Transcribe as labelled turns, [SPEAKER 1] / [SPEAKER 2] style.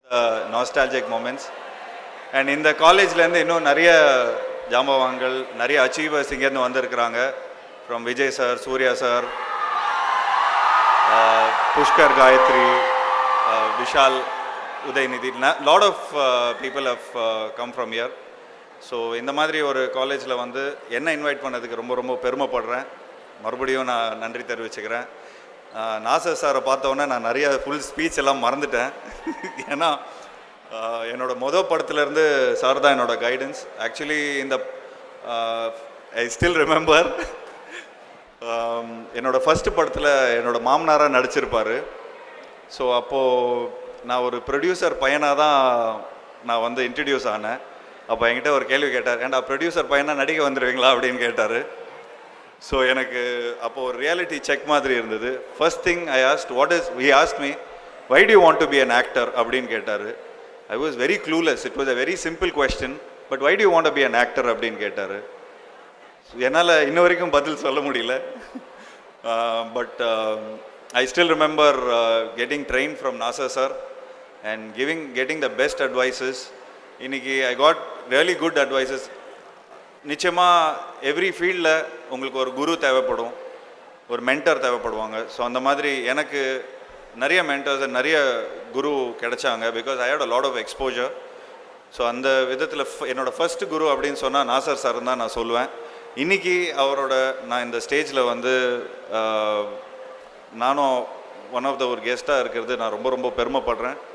[SPEAKER 1] nostalgic moments and இந்த காலேஜ்லேருந்து இன்னும் நிறைய ஜாம்பவான்கள் நிறைய அச்சீவர்ஸ் இங்கேருந்து வந்திருக்கிறாங்க from Vijay sir Suriya sir Pushkar Gayathri Vishal Udhayanidhi lot of people how come from here so இந்த மாதிரி ஒரு காலேஜில் வந்து என்ன இன்வைட் பண்ணதுக்கு ரொம்ப ரொம்ப பெருமைப்படுறேன் மறுபடியும் நான் நன்றி தெரிவிச்சுக்கிறேன் ஆஹ் நாசர் சாரை பார்த்தோன்னே நான் நிறைய ஃபுல் ஸ்பீச் எல்லாம் மறந்துட்டேன் ஏன்னா ஆஹ் என்னோட மொதல் படத்துலேருந்து சார் தான் என்னோட கைடன்ஸ் ஆக்சுவலி இந்த ஐ ஸ்டில் ரிமெம்பர் என்னோட ஃபர்ஸ்ட் படத்தில் என்னோட மாமனாராக நடிச்சிருப்பார் ஸோ அப்போது நான் ஒரு ப்ரொடியூசர் பையனாக தான் நான் வந்து இன்ட்ரடியூஸ் ஆனேன் அப்போ என்கிட்ட ஒரு கேள்வி கேட்டார் ஏன்டா ப்ரொடியூசர் பையனா நடிக்க வந்துடுவீங்களா அப்படின்னு கேட்டார் ஸோ எனக்கு அப்போ ஒரு ரியாலிட்டி செக் மாதிரி இருந்தது first thing I asked what is we asked me why do want to be an actor அப்படின்னு கேட்டார் I was very clueless it was a very simple question but why do want be an actor அப்படின்னு கேட்டார் என்னால் இன்ன வரைக்கும் பதில் சொல்ல முடியல but I still remember getting train from Nassar sir and giving getting the best advices இன்னைக்கு I got really good advices நிச்சயமாக எவ்ரி ஃபீல்டில் உங்களுக்கு ஒரு குரு தேவைப்படும் ஒரு மென்டர் தேவைப்படுவாங்க ஸோ அந்த மாதிரி எனக்கு நிறைய மென்டர்ஸ் நிறைய குரு கிடைச்சாங்க because I had a lot of exposure so அந்த விதத்தில் என்னோட ஃபர்ஸ்ட் குரு அப்படின்னு சொன்னால் நாசர் சார் தான் நான் சொல்லுவேன் இன்னைக்கு அவரோட நான் இந்த ஸ்டேஜில் வந்து ஆஹ், நானும் ஒன் ஆஃப் த ஒரு கெஸ்ட்டாக இருக்கிறது நான் ரொம்ப ரொம்ப பெருமைப்படுறேன்